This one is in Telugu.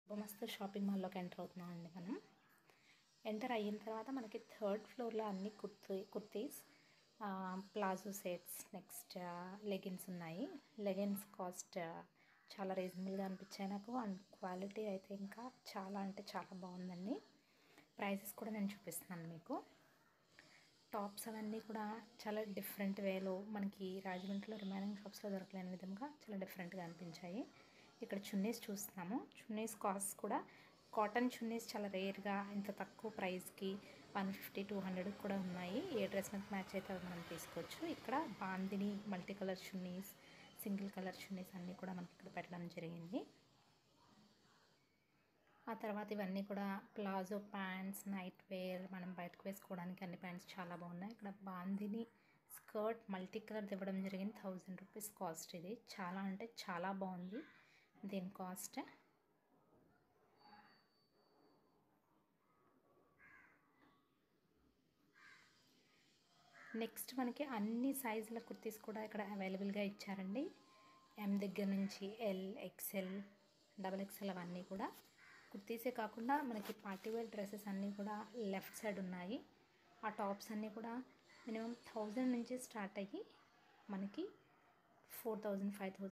మస్తు షాపింగ్ మాల్లోకి ఎంటర్ అవుతున్నాం అండి మనం ఎంటర్ అయిన తర్వాత మనకి థర్డ్ ఫ్లోర్లో అన్ని kurti kurtis palazzo sets next leggings ఉన్నాయి లెగిన్స్ కాస్ట్ చాలా రీజనబుల్గా అనిపించాయి నాకు అండ్ క్వాలిటీ అయితే ఇంకా చాలా అంటే చాలా బాగుందండి ప్రైసెస్ కూడా నేను చూపిస్తున్నాను మీకు టాప్స్ అవన్నీ కూడా చాలా డిఫరెంట్ వేలో మనకి రాజమండ్రిలో రిమైనింగ్ షాప్స్లో దొరకలేని విధంగా చాలా డిఫరెంట్గా అనిపించాయి ఇక్కడ చున్నీస్ చూస్తున్నాము చున్నీస్ కాస్ట్ కూడా కాటన్ చున్నీస్ చాలా రేర్గా ఇంత తక్కువ ప్రైస్కి వన్ ఫిఫ్టీ టూ హండ్రెడ్ కూడా ఉన్నాయి ఏ డ్రెస్ మీద మ్యాచ్ అయితే అది మనం తీసుకోవచ్చు ఇక్కడ bandhani multi colour chunnis single colour chunnis అన్నీ కూడా మనకి ఇక్కడ పెట్టడం జరిగింది ఆ తర్వాత ఇవన్నీ కూడా ప్లాజో ప్యాంట్స్ నైట్ వేర్ మనం బయటకు వేసుకోవడానికి అన్ని ప్యాంట్స్ చాలా బాగున్నాయి ఇక్కడ బాందిని స్కర్ట్ మల్టీ కలర్ ఇవ్వడం జరిగింది థౌజండ్ రూపీస్ కాస్ట్ ఇది చాలా అంటే చాలా బాగుంది దీని కాస్ట్ నెక్స్ట్ మనకి అన్ని సైజుల కుర్తీస్ కూడా ఇక్కడ అవైలబుల్గా ఇచ్చారండి ఎం దగ్గర నుంచి ఎల్ ఎక్సెల్ డబల్ ఎక్సెల్ అవన్నీ కూడా కుర్తీసే కాకుండా మనకి పార్టీ వేర్ డ్రెస్సెస్ అన్నీ కూడా లెఫ్ట్ సైడ్ ఉన్నాయి ఆ టాప్స్ అన్నీ కూడా మినిమం థౌజండ్ నుంచి స్టార్ట్ అయ్యి మనకి ఫోర్ థౌజండ్ ఫైవ్ థౌజండ్